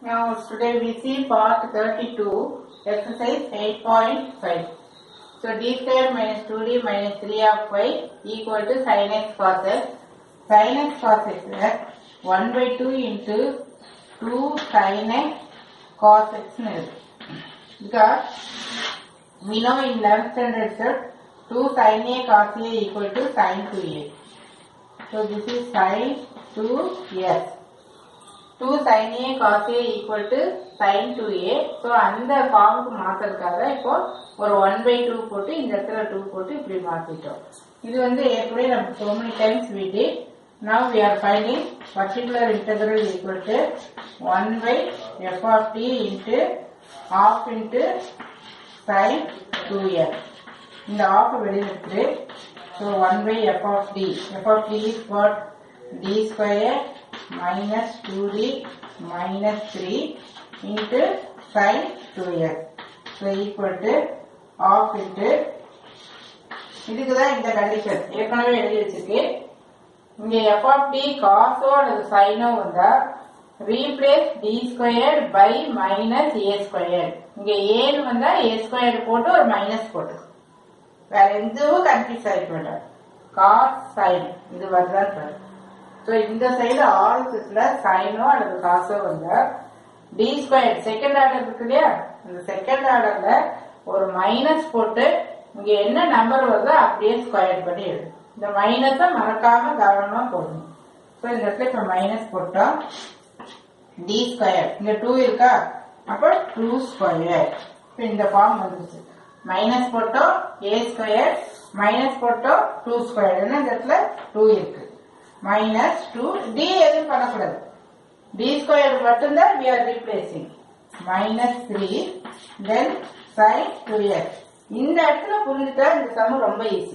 Now today we see part 32, exercise 8.5. So d square minus 2d minus 3 of y equal to sin x cos x. Sin x cos x is 1 by 2 into 2 sin x cos x னு இருக்கு. Because we know in 11th standard itself 2 sin a cos a equal to sin 2a. So this is sin 2s. 2 sin a cos a equal to sin 2a. So அந்த ஃபார்முக்கு மாத்துறதுக்காக இப்போ ஒரு 1 by 2 போட்டு இந்த இடத்துல 2 போட்டு இப்படி மாத்திட்டோம் இது வந்து ஏற்கனவே நம்ம so many times we did. Now we are finding particular integral equal to 1 by f of t into half into sin 2f. இந்த half வெளியில இருக்கு so 1 by f of t f of t is what d square minus 2d minus 3 into sin 2x so equal to half into இதுக்குதான் இந்த condition ஏற்கனவே எழுதி வச்சிருக்கு இங்க f of t காசோ அல்லது சைனோ வந்தா replace T square by minus A square இங்க ஏன்னு வந்தா ஏ ஸ்கொயர் போட்டு ஒரு மைனஸ் போட்டு வேற எதுவும் கன்ஃபியூஸ் ஆகிக்க வேண்டாம் காஸ் சைன் இது வருதான் பாரு ஸோ இந்த சைடு ஆர்எஸ்எஸ்ல சைனோ அல்லது காசோ வந்தா டி ஸ்கொயர் செகண்ட் ஆர்டர் இருக்கு இல்லையா அந்த செகண்ட் ஆர்டர்ல ஒரு மைனஸ் போட்டு இங்க என்ன நம்பர் வருதோ அப்படியே ஸ்கொயர் பண்ணி எழுது இந்த மைனஸை மறக்காம கவனமா போடணும் ஸோ இந்த இடத்துல இப்ப மைனஸ் போட்டோம் டி ஸ்கொயர் இங்க டூ இருக்கா அப்ப டூ ஸ்கொயர் இப்போ இந்த ஃபார்ம் வந்துருச்சு மைனஸ் போட்டோம் ஏ ஸ்கொயர் மைனஸ் போட்டோம் டூ ஸ்கொயர் ஏன்னா இந்த இடத்துல டூ இருக்கு மைனஸ் டூ டி எதுவும் பண்ணக்கூடாது டி ஸ்கொயர் மட்டும்தான் we are replacing minus three then sine two X இந்த இடத்துல புரிஞ்சுட்டா இந்த சம் ரொம்ப ஈஸி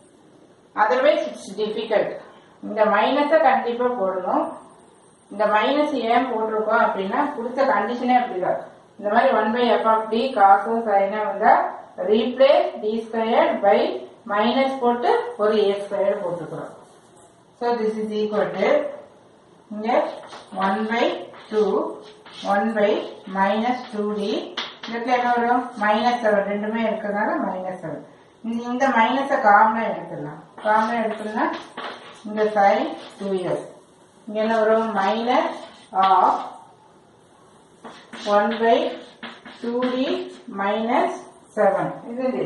அதர்வைஸ் இட்ஸ் டிஃபிகல்ட் இந்த மைனஸை கண்டிப்பா போடணும் இந்த மைனஸ் ஏன் போட்டிருக்கோம் அப்படின்னா கொடுத்த கண்டிஷனே அப்படிதான் இந்த மாதிரி one by F of T காசும் சைனா வந்தா replace T square by minus போட்டு ஒரு ஏ ஸ்கொயர் போட்டுக்கிறோம் so this is equal to இங்க one by two one by minus two T இதுக்கு என்ன வரும் மைனஸ் செவன் ரெண்டுமே இருக்கிறதுனால மைனஸ் செவன் இந்த மைனஸை காமனா எடுத்துடலாம் காமனா எடுத்தோம்னா இந்த சைன் டூ இயர்ஸ் இங்க என்ன வரும் minus of one by two T minus seven இது இது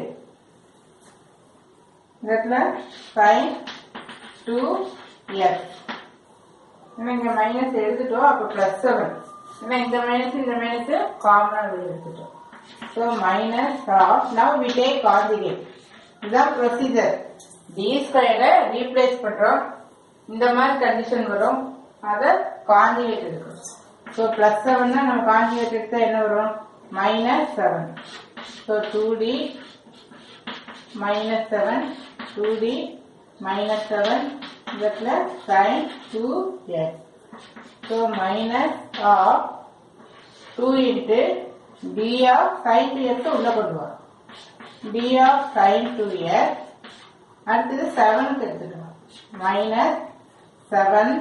இடத்துல சைன் டூ எஸ் இங்க மைனஸ் எடுத்துட்டோம் அப்ப பிளஸ் செவன் ஏன்னா இந்த மைனஸ் இந்த மைனஸ் காமனா எடுத்துட்டோம் so minus of now we take conjugate இதுதான் ப்ரொசீஜர் டி ஸ்கொயரை ரீப்ளேஸ் பண்றோம் இந்த மாதிரி கண்டிஷன் வரும் அதை கான்ஜுகேட் எடுக்கும் ஸோ பிளஸ் செவன்னா நம்ம கான்ஜுகேட் எடுத்தா என்ன வரும் minus seven so two T minus seven two T minus seven இடத்துல sine two X so minus of two into T of sine two X உள்ள கொண்டு வரும் T of sine two X அடுத்தது செவனுக்கு எடுத்துக்கணும் minus seven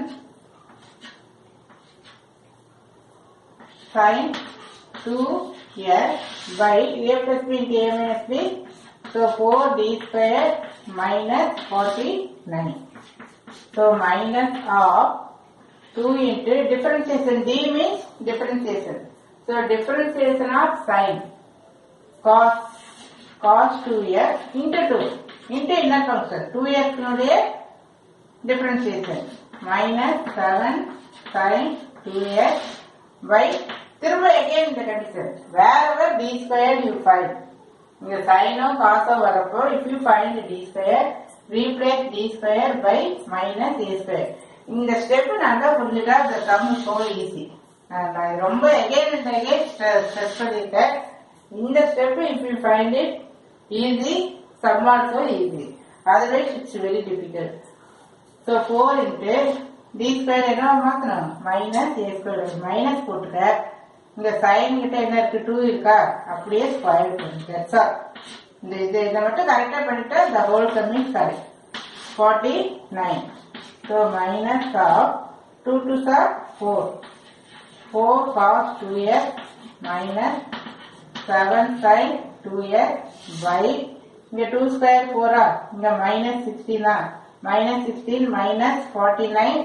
sin 2s by a plus b into a minus b. So 4d square minus 49. So minus of 2 into differentiation. D means differentiation. So differentiation of sin cos cos 2s into 2 into inner function 2s னுடைய differentiation minus 7 sin 2s by திரும்ப again இந்த condition wherever d square you find இங்க சைனோ காசோ வரப்போ if you find d square replace d square by minus a square இந்த step நல்லா புரிஞ்சுட்டா the sum is so easy நான் ரொம்ப again and again ஸ்ட்ரெஸ் பண்ணிருக்கேன் இந்த step if you find it easy sum also easy otherwise it's very difficult so 4 into d square என்ன மாத்தணும் minus A square minus போட்டுக்க இங்க சைன் கிட்ட என்ன இருக்கு டூ இருக்கா அப்படியே ஸ்கொயர் பண்ணுங்க சார் இந்த இது இதை மட்டும் கரெக்டா பண்ணிட்டா the whole sum is correct forty nine so minus of two two sir four 4 cos 2x minus 7 sin 2x by இங்க 2 ஸ்கொயர் 4 ஆ இங்க மைனஸ் 16 ஆ மைனஸ் 16 மைனஸ் 49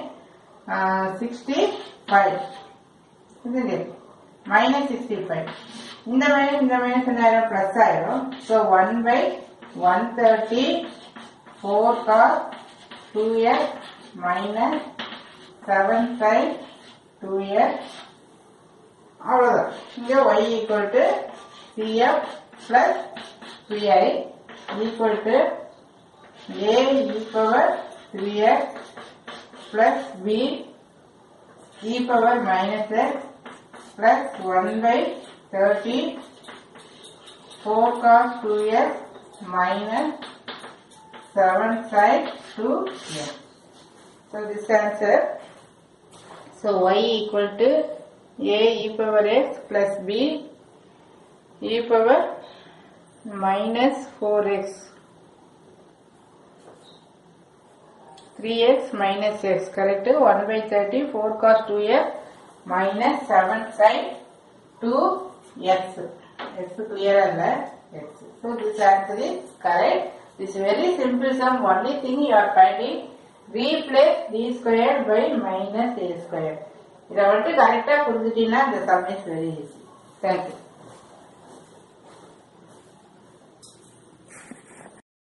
65 இது மைனஸ் 65 இந்த மைனஸ் இந்த மைனஸ் என்ன ஆயிரும் பிளஸ் ஆயிரும் so one by one thirty four cos two x minus seven sine two x அவ்வளோதான் இங்கே y equal to CF plus PI equal to A e power three x plus B e power minus x plus 1 by 30 4 cos 2x minus 7 sin 2x. So this answer. So y equal to a e power x plus b e power minus 4x. 3x minus x correct 1 by 30 4 cos 2x minus 7 sin 2x x clear அல்ல x so this answer is correct this very simple sum only thing you are finding replace d squared by minus a squared இதை வந்துட்டு கரெக்டா புரிஞ்சுட்டீங்கன்னா இந்த sum is very easy thank you